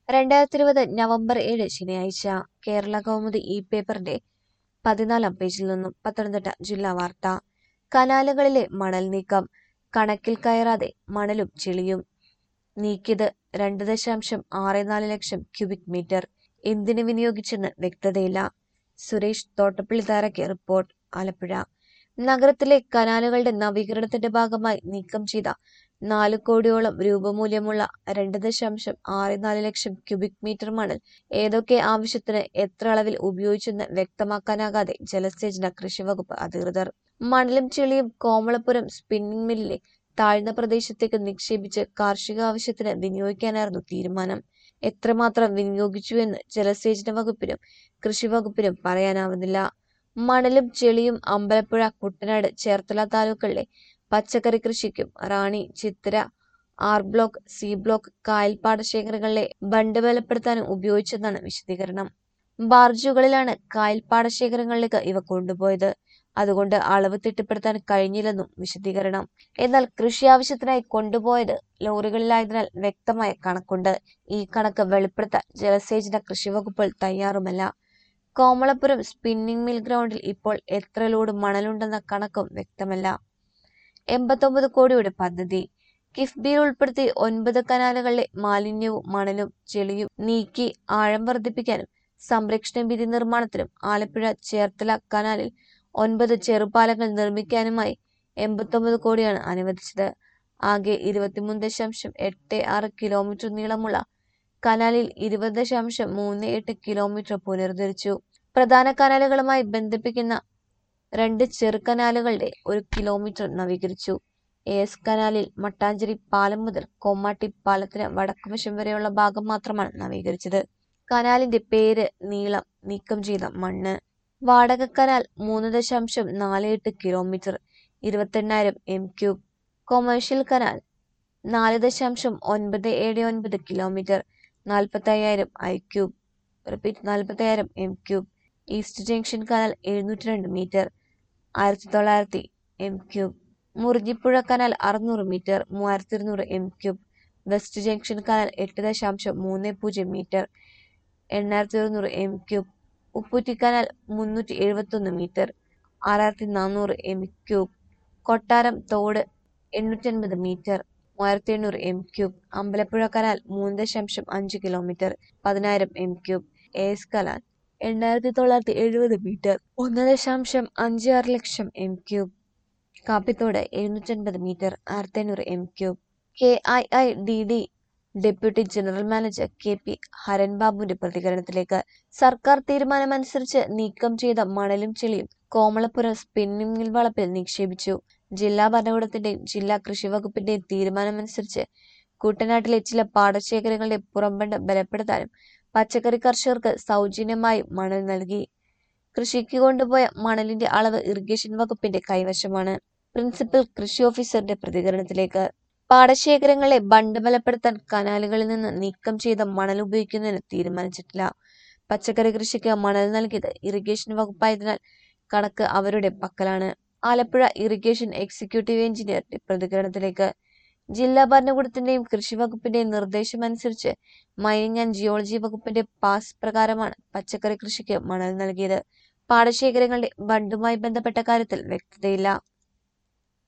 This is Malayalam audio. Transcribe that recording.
രണ്ടായിരത്തി ഇരുപത് നവംബർ ഏഴ് ശനിയാഴ്ച കേരള കൗമുദി ഇ പേപ്പറിന്റെ പതിനാലാം പേജിൽ നിന്നും പത്തനംതിട്ട ജില്ലാ വാർത്ത കനാലുകളിലെ മണൽ നീക്കം കണക്കിൽ കയറാതെ മണലും ചെളിയും നീക്കിയത് രണ്ട് ദശാംശം ആറ് നാല് ലക്ഷം ക്യൂബിക് മീറ്റർ എന്തിനു വിനിയോഗിച്ചെന്ന് വ്യക്തതയില്ല സുരേഷ് തോട്ടപ്പള്ളി തയ്യാറാക്കിയ റിപ്പോർട്ട് ആലപ്പുഴ നഗരത്തിലെ കനാലുകളുടെ നവീകരണത്തിന്റെ ഭാഗമായി നീക്കം ചെയ്ത നാല് കോടിയോളം രൂപമൂല്യമുള്ള രണ്ട് ദശാംശം ആറ് നാല് ലക്ഷം ക്യൂബിക് മീറ്റർ മണൽ ഏതൊക്കെ ആവശ്യത്തിന് എത്ര അളവിൽ ഉപയോഗിച്ചെന്ന് വ്യക്തമാക്കാനാകാതെ ജലസേചന കൃഷിവകുപ്പ് അധികൃതർ മണലും ചെളിയും കോമളപുരം സ്പിന്നിംഗ് മില്ലിലെ താഴ്ന്ന പ്രദേശത്തേക്ക് നിക്ഷേപിച്ച് കാർഷിക ആവശ്യത്തിന് വിനിയോഗിക്കാനായിരുന്നു തീരുമാനം എത്രമാത്രം വിനിയോഗിച്ചു എന്ന് ജലസേചന വകുപ്പിനും കൃഷിവകുപ്പിനും പറയാനാവുന്നില്ല മണലും ചെളിയും അമ്പലപ്പുഴ കുട്ടനാട് ചേർത്തല താലൂക്കുകളിലെ പച്ചക്കറി കൃഷിക്കും Rani Chithira R block C block കായൽ പാടശേഖരങ്ങളിലെ ബണ്ട് ബലപ്പെടുത്താനും ഉപയോഗിച്ചെന്നാണ് വിശദീകരണം ബാർജുകളിലാണ് കായൽ പാടശേഖരങ്ങളിലേക്ക് ഇവ കൊണ്ടുപോയത് അതുകൊണ്ട് അളവ് തിട്ടപ്പെടുത്താൻ കഴിഞ്ഞില്ലെന്നും വിശദീകരണം എന്നാൽ കൃഷി ആവശ്യത്തിനായി കൊണ്ടുപോയത് ലോറികളിലായതിനാൽ വ്യക്തമായ കണക്കുണ്ട് ഈ കണക്ക് വെളിപ്പെടുത്താൻ ജലസേചന കൃഷിവകുപ്പുകൾ തയ്യാറുമല്ല കോമളപുരം സ്പിന്നിംഗ് മിൽ ഗ്രൗണ്ടിൽ ഇപ്പോൾ എത്ര ലോഡ് മണലുണ്ടെന്ന കണക്കും വ്യക്തമല്ല എൺപത്തൊമ്പത് കോടിയുടെ പദ്ധതി കിഫ്ബിയിൽ ഉൾപ്പെടുത്തി ഒൻപത് കനാലുകളിലെ മാലിന്യവും മണലും ചെളിയും നീക്കി ആഴം വർദ്ധിപ്പിക്കാനും സംരക്ഷണ ഭിത്തി നിർമ്മാണത്തിനും ആലപ്പുഴ ചേർത്തല കനാലിൽ ഒൻപത് ചെറുപാലങ്ങൾ നിർമ്മിക്കാനുമായി എൺപത്തൊമ്പത് കോടിയാണ് അനുവദിച്ചത് ആകെ ഇരുപത്തിമൂന്ന് ദശാംശം എട്ട് ആറ് കിലോമീറ്റർ നീളമുള്ള കനാലിൽ ഇരുപത് ദശാംശം മൂന്ന് എട്ട് കിലോമീറ്റർ പുനരുദ്ധരിച്ചു പ്രധാന കനാലുകളുമായി ബന്ധിപ്പിക്കുന്ന രണ്ട് ചെറു കനാലുകളുടെ ഒരു കിലോമീറ്റർ നവീകരിച്ചു എ എസ് കനാലിൽ മട്ടാഞ്ചേരി പാലം മുതൽ കൊമ്മാട്ടി പാലത്തിന് വടക്കുവശം വരെയുള്ള ഭാഗം മാത്രമാണ് നവീകരിച്ചത് കനാലിന്റെ പേര് നീളം നീക്കം ചെയ്ത മണ്ണ് വാടക കനാൽ മൂന്ന് ദശാംശം നാല് എട്ട് കിലോമീറ്റർ ഇരുപത്തെണ്ണായിരം എം ക്യൂബ് കൊമേഴ്ഷ്യൽ കനാൽ നാല് ദശാംശം ഒൻപത് ഏഴ് ഒൻപത് കിലോമീറ്റർ നാൽപ്പത്തി അയ്യായിരം ഐ ക്യൂബ് റിപ്പീറ്റ് നാൽപ്പത്തി അയ്യായിരം M cube east junction canal എഴുന്നൂറ്റി രണ്ട് മീറ്റർ ആയിരത്തി തൊള്ളായിരത്തി എം ക്യൂബ് മുറിഞ്ഞിപ്പുഴ കനാൽ അറുന്നൂറ് മീറ്റർ മൂവായിരത്തി ഇരുന്നൂറ് M cube west junction canal എട്ട് ദശാംശം മൂന്ന് പൂജ്യം മീറ്റർ എണ്ണായിരത്തി ഒരുന്നൂറ് എം ക്യൂബ് ഉപ്പൂറ്റി കനാൽ മുന്നൂറ്റി എഴുപത്തൊന്ന് മീറ്റർ ആറായിരത്തി നാനൂറ് എം ക്യൂബ് കൊട്ടാരം തോട് എണ്ണൂറ്റി അൻപത് മീറ്റർ മൂവായിരത്തി എണ്ണൂറ് എം ക്യൂബ് അമ്പലപ്പുഴ കനാൽ മൂന്ന് ദശാംശം അഞ്ച് കിലോമീറ്റർ പതിനായിരം M cube A S canal എണ്ണായിരത്തി തൊള്ളായിരത്തി എഴുപത് മീറ്റർ ഒന്ന് ദശാംശം അഞ്ച് ആറ് ലക്ഷം എം ക്യൂബ് കാപ്പിത്തോട് എഴുന്നൂറ്റൻപത് മീറ്റർ ആയിരത്തി അഞ്ഞൂറ് M cube K I I D D deputy general manager K P ഹരൻബാബുവിന്റെ പ്രതികരണത്തിലേക്ക് സർക്കാർ തീരുമാനമനുസരിച്ച് നീക്കം ചെയ്ത മണലും ചെളിയും കോമളപുരം സ്പിന്നിംഗ് മിൽ വളപ്പിൽ നിക്ഷേപിച്ചു ജില്ലാ ഭരണകൂടത്തിന്റെയും ജില്ലാ കൃഷി വകുപ്പിന്റെയും തീരുമാനമനുസരിച്ച് കുട്ടനാട്ടിലെ ചില പാടശേഖരങ്ങളുടെ പുറംബണ്ട് ബലപ്പെടുത്താനും പച്ചക്കറി കർഷകർക്ക് സൗജന്യമായി മണൽ നൽകി കൃഷിക്ക് കൊണ്ടുപോയ മണലിന്റെ അളവ് ഇറിഗേഷൻ വകുപ്പിന്റെ കൈവശമാണ് പ്രിൻസിപ്പൽ കൃഷി ഓഫീസറുടെ പ്രതികരണത്തിലേക്ക് പാടശേഖരങ്ങളെ ബണ്ട് ബലപ്പെടുത്താൻ കനാലുകളിൽ നിന്ന് നീക്കം ചെയ്ത മണൽ ഉപയോഗിക്കുന്നതിന് തീരുമാനിച്ചിട്ടില്ല പച്ചക്കറി കൃഷിക്ക് മണൽ നൽകിയത് ഇറിഗേഷൻ വകുപ്പായതിനാൽ കണക്ക് അവരുടെ പക്കലാണ് ആലപ്പുഴ ഇറിഗേഷൻ എക്സിക്യൂട്ടീവ് എഞ്ചിനീയറുടെ പ്രതികരണത്തിലേക്ക് ജില്ലാ ഭരണകൂടത്തിന്റെയും കൃഷി വകുപ്പിന്റെയും നിർദ്ദേശമനുസരിച്ച് മൈനിങ് ആൻഡ് ജിയോളജി വകുപ്പിന്റെ പാസ് പ്രകാരമാണ് പച്ചക്കറി കൃഷിക്ക് മണൽ നൽകിയത് പാടശേഖരങ്ങളുടെ ബണ്ടുമായി ബന്ധപ്പെട്ട കാര്യത്തിൽ വ്യക്തതയില്ല